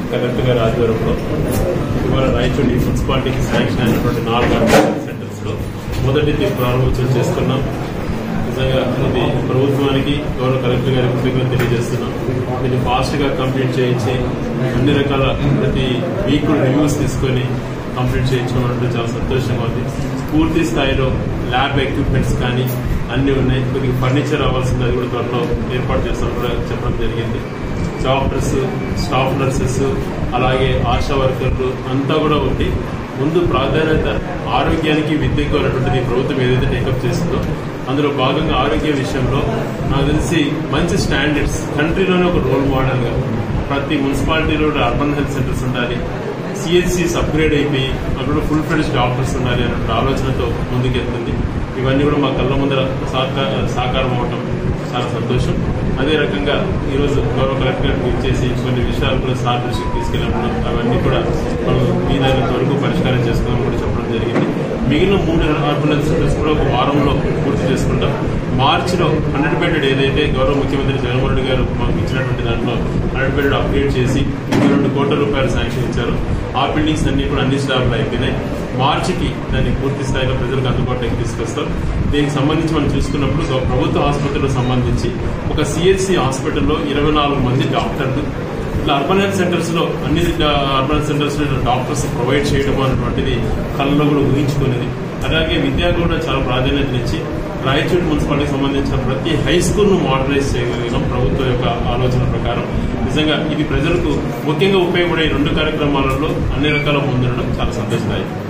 collector గారి ఆధ్వర్యంలో ఇవాళ రాయచూడి మున్సిపాలిటీకి శాంక్షన్ అయినటువంటి నాలుగు అడ్మిషన్ సెంటర్స్ లో మొదటిది ప్రారంభోత్సవం చేసుకున్నాం నిజంగా ఇది ప్రభుత్వానికి గౌరవ కలెక్టర్ గారి కృతజ్ఞతలు తెలియజేస్తున్నాం దీన్ని ఫాస్ట్ గా కంప్లీట్ చేయించి అన్ని రకాల ప్రతి వీక్ రివ్యూస్ తీసుకొని కంప్లీట్ చేయించడం చాలా సంతోషంగా ఉంది పూర్తి స్థాయిలో ల్యాబ్ ఎక్విప్మెంట్స్ కానీ అన్ని ఉన్నాయి కొద్దిగా ఫర్నిచర్ అవ్వాల్సింది అది కూడా త్వరలో ఏర్పాటు చేస్తాం కూడా చెప్పడం జరిగింది డాక్టర్స్ స్టాఫ్ నర్సెస్ అలాగే ఆశా వర్కర్లు అంతా కూడా ఉండి ముందు ప్రాధాన్యత ఆరోగ్యానికి విద్యకు అనేటువంటిది ప్రభుత్వం ఏదైతే టేకప్ చేస్తుందో అందులో భాగంగా ఆరోగ్య విషయంలో నాకు తెలిసి మంచి స్టాండర్డ్స్ కంట్రీలోనే ఒక రోల్ మోడల్ గా ప్రతి మున్సిపాలిటీలో అర్బన్ హెల్త్ సెంటర్స్ ఉండాలి సిహెచ్సిస్ అప్గ్రేడ్ అయిపోయి అక్కడ ఫుల్ ఫ్లెడ్జ్ డాక్టర్స్ ఉండాలి అనే ఆలోచనతో ముందుకెళ్తుంది ఇవన్నీ కూడా మా కళ్ళ ముందర సాకా- సాకారం అవటం చాలా సంతోషం అదే రకంగా ఈరోజు గౌరవ కలెక్టర్ గారికి ఇచ్చేసి కొన్ని విషయాలు కూడా సార్ దృష్టికి తీసుకెళ్ళడం అవన్నీ కూడా మనం వీలైనంత వరకు పరిష్కారం చేసుకోవాలని కూడా చెప్పడం జరిగింది మిగిలిన మూడు అర్బన్ హెల్త్ సెంటర్స్ కూడా ఒక వారంలో పూర్తి చేసుకుంటాం మార్చిలో హండ్రెడ్ బెడెడ్ ఏదైతే గౌరవ ముఖ్యమంత్రి జగన్మోహన్ రెడ్డి గారు మాకు ఇచ్చినటువంటి దాంట్లో హండ్రెడ్ బెడెడ్ అప్గ్రేడ్ చేసి ఇరవై రెండు కోట్ల రూపాయలు శాంక్షన్ ఇచ్చారు ఆ బిల్డింగ్స్ అన్ని కూడా అన్ని స్లాబ్లు అయిపోయినాయి మార్చికి దాన్ని పూర్తి స్థాయిలో ప్రజలకు అందుబాటులోకి తీసుకొస్తాం దీనికి సంబంధించి మనం చూసుకున్నప్పుడు ఒక ప్రభుత్వ ఆసుపత్రులకు సంబంధించి ఒక సిహెచ్సి హాస్పిటల్లో ఇరవై నాలుగు మంది డాక్టర్లు ఇట్లా అర్బన్ హెల్త్ సెంటర్స్ లో అన్ని డా- అర్బన్ హెల్త్ సెంటర్స్ లో డాక్టర్స్ ప్రొవైడ్ చేయడం అనేటువంటిది కళ్ళలో కూడా ఊహించుకునేది అలాగే విద్యా కూడా చాలా ప్రాధాన్యతనిచ్చి రాయచూడి మున్సిపాలిటీకి సంబంధించిన ప్రతి హై స్కూల్ ను మోడర్నైజ్ చేయగలిగినాం ప్రభుత్వం యొక్క ఆలోచన ప్రకారం నిజంగా ఇది ప్రజలకు ముఖ్యంగా ఉపయోగపడే ఈ రెండు కార్యక్రమాలలో అన్ని రకాల ముందుండడం చాలా సంతోషదాయకం